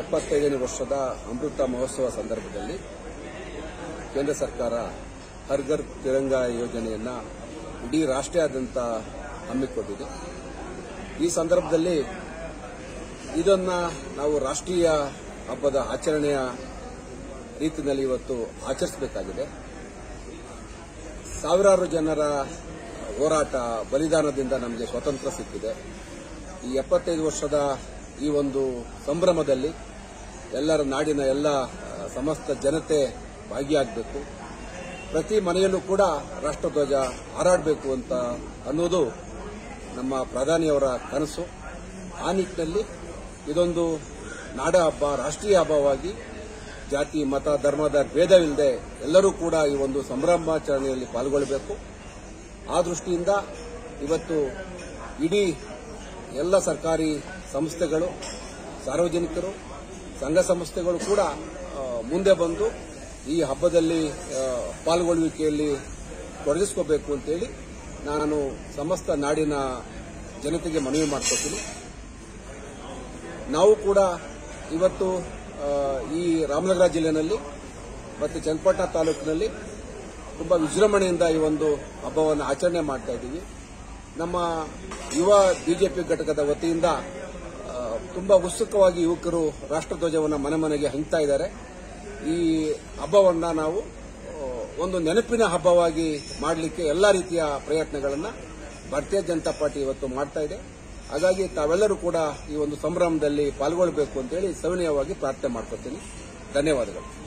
ಎಪ್ಪತ್ತೈದನೇ ವರ್ಷದ ಅಮೃತ ಮಹೋತ್ಸವ ಸಂದರ್ಭದಲ್ಲಿ ಕೇಂದ್ರ ಸರ್ಕಾರ ಹರ್ಘರ್ ತಿರಂಗ ಯೋಜನೆಯನ್ನ ಇಡೀ ರಾಷ್ಟ್ರಾದ್ಯಂತ ಹಮ್ಮಿಕೊಂಡಿದೆ ಈ ಸಂದರ್ಭದಲ್ಲಿ ಇದನ್ನ ನಾವು ರಾಷ್ಟ್ರೀಯ ಹಬ್ಬದ ಆಚರಣೆಯ ರೀತಿಯಲ್ಲಿ ಇವತ್ತು ಆಚರಿಸಬೇಕಾಗಿದೆ ಸಾವಿರಾರು ಜನರ ಹೋರಾಟ ಬಲಿದಾನದಿಂದ ನಮಗೆ ಸ್ವತಂತ್ರ ಸಿಕ್ಕಿದೆ ಈ ಎಪ್ಪತ್ತೈದು ವರ್ಷದ ಈ ಒಂದು ಸಂಭ್ರಮದಲ್ಲಿ ಎಲ್ಲರ ನಾಡಿನ ಎಲ್ಲ ಆ, ಸಮಸ್ತ ಜನತೆ ಭಾಗಿಯಾಗಬೇಕು ಪ್ರತಿ ಮನೆಯಲ್ಲೂ ಕೂಡ ರಾಷ್ಟ್ರಧ್ವಜ ಹಾರಾಡಬೇಕು ಅಂತ ಅನ್ನೋದು ನಮ್ಮ ಪ್ರಧಾನಿಯವರ ಕನಸು ಆ ನಿಟ್ಟಿನಲ್ಲಿ ಇದೊಂದು ನಾಡ ಹಬ್ಬ ರಾಷ್ಟ್ರೀಯ ಹಬ್ಬವಾಗಿ ಜಾತಿ ಮತ ಧರ್ಮದ ಭೇದವಿಲ್ಲದೆ ಎಲ್ಲರೂ ಕೂಡ ಈ ಒಂದು ಸಂಭ್ರಮಾಚರಣೆಯಲ್ಲಿ ಪಾಲ್ಗೊಳ್ಳಬೇಕು ಆ ದೃಷ್ಟಿಯಿಂದ ಇವತ್ತು ಇಡೀ ಎಲ್ಲ ಸರ್ಕಾರಿ ಸಂಸ್ಥೆಗಳು ಸಾರ್ವಜನಿಕರು ಸಂಘ ಸಂಸ್ಥೆಗಳು ಕೂಡ ಆ, ಮುಂದೆ ಬಂದು ಈ ಹಬ್ಬದಲ್ಲಿ ಆ, ಪಾಲ್ಗೊಳ್ಳುವಿಕೆಯಲ್ಲಿ ತೊಡಗಿಸ್ಕೋಬೇಕು ಅಂತೇಳಿ ನಾನು ಸಮಸ್ತ ನಾಡಿನ ಜನತೆಗೆ ಮನವಿ ಮಾಡ್ಕೋತೀನಿ ನಾವು ಕೂಡ ಇವತ್ತು ಆ, ಈ ರಾಮನಗರ ಜಿಲ್ಲೆಯಲ್ಲಿ ಮತ್ತು ಚನ್ನಪಟ್ಟಣ ತಾಲೂಕಿನಲ್ಲಿ ತುಂಬಾ ವಿಜೃಂಭಣೆಯಿಂದ ಈ ಒಂದು ಹಬ್ಬವನ್ನು ಆಚರಣೆ ಮಾಡ್ತಾ ಇದ್ದೀವಿ ನಮ್ಮ ಯುವ ಬಿಜೆಪಿ ಘಟಕದ ವತಿಯಿಂದ ಆ, ತುಂಬಾ ಉತ್ಸುಕವಾಗಿ ಯುವಕರು ರಾಷ್ಟ್ರಧ್ವಜವನ್ನು ಮನೆ ಮನೆಗೆ ಹಂಚ್ತಾ ಇದ್ದಾರೆ ಈ ಹಬ್ಬವನ್ನ ನಾವು ಆ, ಒಂದು ನೆನಪಿನ ಹಬ್ಬವಾಗಿ ಮಾಡಲಿಕ್ಕೆ ಎಲ್ಲಾ ರೀತಿಯ ಪ್ರಯತ್ನಗಳನ್ನು ಭಾರತೀಯ ಜನತಾ ಪಾರ್ಟಿ ಇವತ್ತು ಮಾಡ್ತಾ ಇದೆ ಹಾಗಾಗಿ ತಾವೆಲ್ಲರೂ ಕೂಡ ಈ ಒಂದು ಸಂಭ್ರಮದಲ್ಲಿ ಪಾಲ್ಗೊಳ್ಳಬೇಕು ಅಂತೇಳಿ ಸವಿನಯವಾಗಿ ಪ್ರಾರ್ಥನೆ ಮಾಡ್ಕೊತೀನಿ ಧನ್ಯವಾದಗಳು